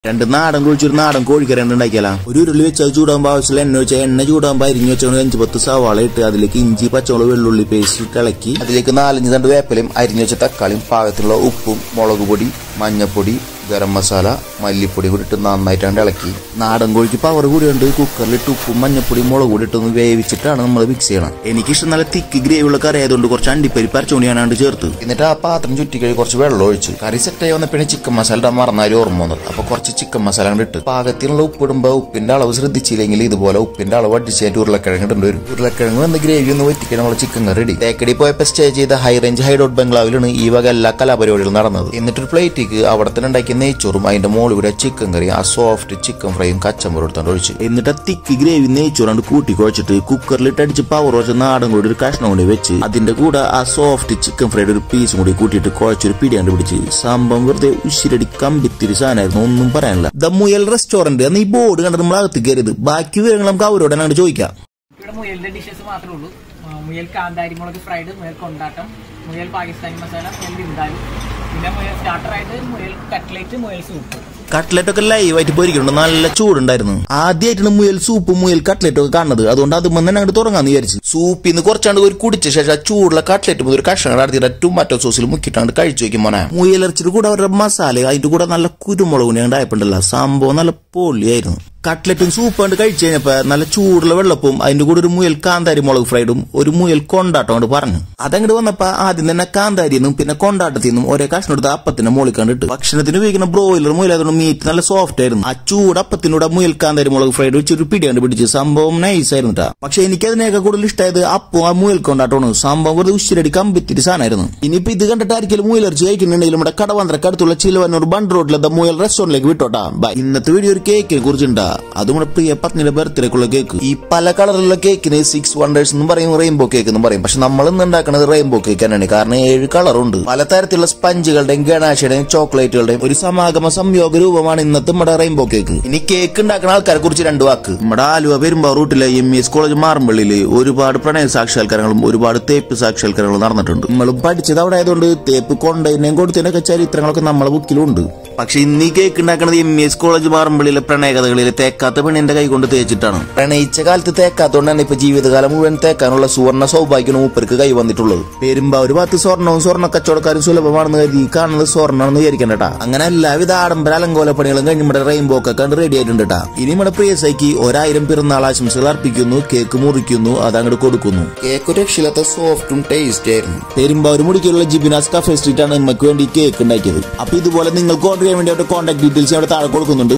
രണ്ട് നാടൻ കുഴിച്ചൊരു നാടൻ കോഴിക്കറി ഉണ്ടാക്കിയാലാ ഒരു ഉരുളി വെച്ച് അത് ചൂടാകുമ്പോൾ ആവശ്യമുള്ള എണ്ണ വെച്ചാൽ എണ്ണ ചൂടാകുമ്പോൾ അരിഞ്ഞു വെച്ചാൽ അഞ്ച് പത്ത് സവാള ഇട്ട് അതിലേക്ക് ഇഞ്ചി പച്ചമുളക് വെള്ളുള്ളി പേസ്റ്റ് ഇട്ട് ഇളക്കി അതിലേക്ക് നാലഞ്ച് തണ്ട് വേപ്പലയും അരിഞ്ഞു വെച്ച തക്കാളിയും പാകത്തിലുള്ള ഉപ്പും മുളക് പൊടി മഞ്ഞപ്പൊടി ഗരം മസാല മല്ലിപ്പൊടി കൂടി ഇട്ട് നന്നായിട്ടാണ് ഇളക്കി നാടൻ കോഴിക്ക് പവർ കൂടിയുണ്ട് കുക്കറിലിട്ട് ഉപ്പും മഞ്ഞപ്പൊടി മുളക് കൂടി ഇട്ടൊന്ന് വേവിച്ചിട്ടാണ് നമ്മൾ മിക്സ് ചെയ്യണം എനിക്കിഷ്ടം നല്ല തിക്ക് ഗ്രേവി ഉള്ള കറി ആയതുകൊണ്ട് കുറച്ച് അണ്ടിപ്പരിപ്പ് അരച്ചുകൊണ്ട് ഞാനാണ്ട് ചേർത്ത് എന്നിട്ട് ആ പാത്രം ചുറ്റി കഴി കുറച്ച് വെള്ളം ഒഴിച്ച് കറി സെറ്റായി വന്നപ്പോഴേ ചിക്കൻ മസാല ഇടാൻ മറന്നാലും ഓർമ്മ വന്നത് അപ്പൊ കുറച്ച് ചിക്കൻ മസാല കൊണ്ട് ഇട്ട് പാകത്തിനുള്ള ഉപ്പ് ഇടുമ്പോൾ ഉപ്പിന്റെ അളവ് ശ്രദ്ധിച്ചില്ലെങ്കിൽ ഇതുപോലെ ഉപ്പിന്റെ അളവ് അടിച്ചായിട്ട് ഉരുളക്കിഴങ്ങ് ഇടേണ്ടി വരും ഉരുളക്കിഴങ്ങ് വന്ന് ഗ്രേവി ഒന്ന് വറ്റിക്കാൻ നമ്മൾ ചിക്കൻ കറി റെഡി തേക്കടി പോയപ്പോൾ സ്റ്റേ ചെയ്ത ഹൈ റേഞ്ച് ഹൈഡൌട്ട് ബംഗ്ലാവിലാണ് ഈ വക എല്ലാ കലാപരിപാടികളും നടന്നത് എന്നിട്ടൊരു പ്ലേറ്റിക്ക് അവിടെ തന്നെ ഉണ്ടാക്കിയ നെയ്ച്ചോറും അതിന്റെ മുകളിൽ കൂടെ ചിക്കൻ കറി ആ സോഫ്റ്റ് ചിക്കൻ ഫ്രൈയും കച്ചമ്പറും എടുത്തോണ്ട് ഒഴിച്ച് എന്നിട്ട് തിക്ക് ഗ്രേവി നെയ്ച്ചോറാണ്ട് കൂട്ടി കുഴച്ചിട്ട് കുക്കറിലിട്ട് അടിച്ച് പവർ വെച്ച നാടൻ കൂടി ഒരു കഷ്ണം കൂടി വെച്ച് അതിന്റെ കൂടെ ആ സോഫ്റ്റ് ചിക്കൻ ഫ്രൈയുടെ ഒരു പീസും കൂടി കൂട്ടിയിട്ട് കുഴച്ചൊരു പിടിയാണ്ട് പിടിച്ച് സംഭവം വെറുതെ ഉശിരടി കമ്പിത്തിരി സാധനമായിരുന്നു ഒന്നും പറയാനില്ല ദ മുയൽ റെസ്റ്റോറന്റ് എന്ന ഈ ബോർഡ് കണ്ടിട്ട് നമ്മൾ അകത്ത് കയറിയത് ബാക്കി വിവരങ്ങൾ നമുക്ക് അവരോട് അങ്ങോട്ട് ചോദിക്കാം ഇവിടെ മുയലിന്റെ ഡിഷസ് മാത്രമേ ഉള്ളൂ ആ, മുയൽ കാന്താരി മുളക് ഫ്രൈഡ് മുയൽ കൊണ്ടാട്ടം മുയൽ പാകിസ്ഥാനി മസാല മുയൽ വിന്താലു പിന്നെ മുയൽ സ്റ്റാർട്ടറായിട്ട് മുയൽ കട്ട്ലേറ്റ് മുയൽ സൂപ്പ് കട്ട്ലറ്റ് ഒക്കെ ലൈവായിട്ട് പൊരിക്കുന്നുണ്ട് നല്ല ചൂടുണ്ടായിരുന്നു ആദ്യമായിട്ടാണ് മുയൽ സൂപ്പും മുയൽ കട്ട്ലറ്റും ഒക്കെ കാണുന്നത് അതുകൊണ്ട് അത് തന്നെ അങ്ങോട്ട് തുടങ്ങാന്ന് വിചാരിച്ചു സൂപ്പിൽ നിന്ന് കുറച്ചാണ്ട് ഒരു കുടിച്ച ശേഷം ആ ചൂടുള്ള കട്ട്ലറ്റ് മുതൽ ഒരു കഷ്ണം നടത്തിയിട്ട് ടൊമാറ്റോ സോസിൽ മുക്കിയിട്ടാണ്ട് കഴിച്ചു വെക്കും മോനെ മുയലിറച്ചിയുടെ കൂടെ അവരുടെ മസാല അതിന്റെ കൂടെ നല്ല കുരുമുളക് ഉണ്ടായപ്പോണ്ടല്ലോ സംഭവം നല്ല പൊള്ളിയായിരുന്നു കട്ട്ലറ്റും സൂപ്പ് കണ്ട് കഴിച്ചു കഴിഞ്ഞപ്പോ നല്ല ചൂടുള്ള വെള്ളപ്പവും അതിന്റെ കൂടെ ഒരു മുയൽ കാന്താരി മുളക് ഫ്രൈഡും ഒരു മുയൽ കൊണ്ടാട്ടം കൊണ്ട് പറഞ്ഞു അതങ്ങോട്ട് വന്നപ്പോ ആദ്യം തന്നെ കാന്താരിന്നും പിന്നെ കൊണ്ടാട്ടത്തിൽ നിന്നും ഒരേ കഷ്ണം എടുത്ത് അപ്പത്തിന്റെ മുകളിൽ കണ്ടിട്ട് ഭക്ഷണത്തിന് ഉപയോഗിക്കുന്ന ബ്രോയിലർ മുയലായതുകൊണ്ട് മീറ്റ് നല്ല സോഫ്റ്റ് ആയിരുന്നു ആ ചൂട് അപ്പത്തിനൂടെ മുയൽ കാന്താരി മുളക് ഫ്രൈഡ് വെച്ചൊരു പിടി കണ്ട് പിടിച്ച് സംഭവം നൈസ് ആയിരുന്നു ട്ടാ. പക്ഷെ എനിക്ക് അതിനേക്കാൾ കൂടുതൽ ഇഷ്ടമായത് അപ്പവും ആ മുയൽ കൊണ്ടാട്ടമാണ് സംഭവം വെറുതെ ഉശ്ശിരടി കമ്പിത്തിരി സാധനമായിരുന്നു ഇനിയിപ്പോ ഇത് കണ്ടിട്ട് ആയിരിക്കും മുയലിറച്ചി കഴിക്കുന്നുണ്ടെങ്കിൽ നമ്മുടെ കടവന്ത്രക്ക് അടുത്തുള്ള ചിലവന്നൂർ ബണ്ട് റോഡിലെ ദ മുയൽ റെസ്റ്റോറന്റിലേക്ക് വിട്ടോട്ടാ ബൈ ഇന്നത്തെ വീഡിയോ ഒരു കേക്കിനെ കുറിച്ചുണ്ടാ അത് നമ്മുടെ പ്രിയ പത്നിയുടെ ബർത്ത്ഡേക്കുള്ള കേക്ക് ഈ പല കളറിലുള്ള കേക്കിന് സിക്സ് വണ്ടേഴ്സ് എന്നും പറയും റെയിൻബോ കേക്ക് എന്നും പറയും പക്ഷെ നമ്മൾ ഇന്ന് ഉണ്ടാക്കുന്നത് റെയിൻബോ കേക്ക് തന്നെയാണ് കാരണം ഏഴ് കളറുണ്ട് പലതരത്തിലുള്ള സ്പഞ്ചുകളുടെയും ഗണാശയുടെയും ചോക്ലേറ്റുകളുടെയും ഒരു സമാഗമ സംയോഗ രൂപമാണ് ഇന്നത്തെ നമ്മുടെ റെയിൻബോ കേക്ക് ഇനി കേക്ക് ഉണ്ടാക്കുന്ന ആൾക്കാരെ കുറിച്ച് രണ്ട് വാക്ക് നമ്മുടെ ആലുവ പെരുമ്പാ റൂട്ടിലെ എം എസ് കോളേജ് മാറമ്പള്ളിയിൽ ഒരുപാട് പ്രണയ സാക്ഷാത്കാരങ്ങളും ഒരുപാട് തേപ്പ് സാക്ഷാത്കാരങ്ങളും നടന്നിട്ടുണ്ട് നമ്മൾ പഠിച്ചത് അവിടെ ആയതുകൊണ്ട് തേപ്പ് കൊണ്ടതിനെയും കൊടുത്തതിനൊക്കെ ചരിത്രങ്ങളൊക്കെ നമ്മളെ ബുക്കിലുണ്ട് പക്ഷെ ഇന്ന് ഈ കേക്ക് ഉണ്ടാക്കുന്നത് എം എസ് കോളേജ് മാറമ്പള്ളിയിലെ പ്രണയകഥകളിൽ തേക്കാത്ത പെണ്ണിന്റെ കൈ കൊണ്ട് തേച്ചിട്ടാണ് പ്രണയിച്ച കാലത്ത് തേക്കാത്തോണ്ടാണ് ഇപ്പൊ ജീവിതകാലം മുഴുവൻ തേക്കാനുള്ള സുവർണ സൗഭാഗ്യം മൂപ്പർക്ക് കൈ വന്നിട്ടുള്ളത് പെരുമ്പാ ഒരു ഭാഗത്ത് സ്വർണവും സ്വർണ്ണ കച്ചവടക്കാരും സുലഭമാണെന്ന് കരുതി ഈ കാണുന്നത് സ്വർണ്ണമാണെന്ന് വിചാരിക്കണ്ടട്ടാ അങ്ങനെ എല്ലാവിധ ആഡംബര അലങ്കോല പണികളും കഴിഞ്ഞ് നമ്മുടെ റെയിൻബോ ഒക്കെ കണ്ട് റെഡി ആയിട്ടുണ്ട് ട്ടാ. ഇനി നമ്മുടെ പ്രിയ സൈക്ക് ഒരായിരം പിറന്നാൾ ആശംസകൾ അർപ്പിക്കുന്നു കേക്ക് മുറിക്കുന്നു അത് അങ്ങോട്ട് കൊടുക്കുന്നു കേക്ക് രക്ഷയില്ലാത്ത സോഫ്റ്റും ടേസ്റ്റ് ആയിരുന്നു പെരുമ്പാവൂർ മുടിക്കുള്ള ജിബിനാസ് കഫേ സ്ട്രീറ്റ് ആണ് നമുക്ക് വേണ്ടി കേക്ക് ഉണ്ടാക്കിയത് അപ്പൊ ഇതുപോലെ നിങ്ങൾക്ക് ഓർഡർ ചെയ്യാൻ വേണ്ടി അവരുടെ കോൺടാക്ട് ഡീറ്റെയിൽസ് അവിടെ താഴെ കൊടുക്കുന്നുണ്ട്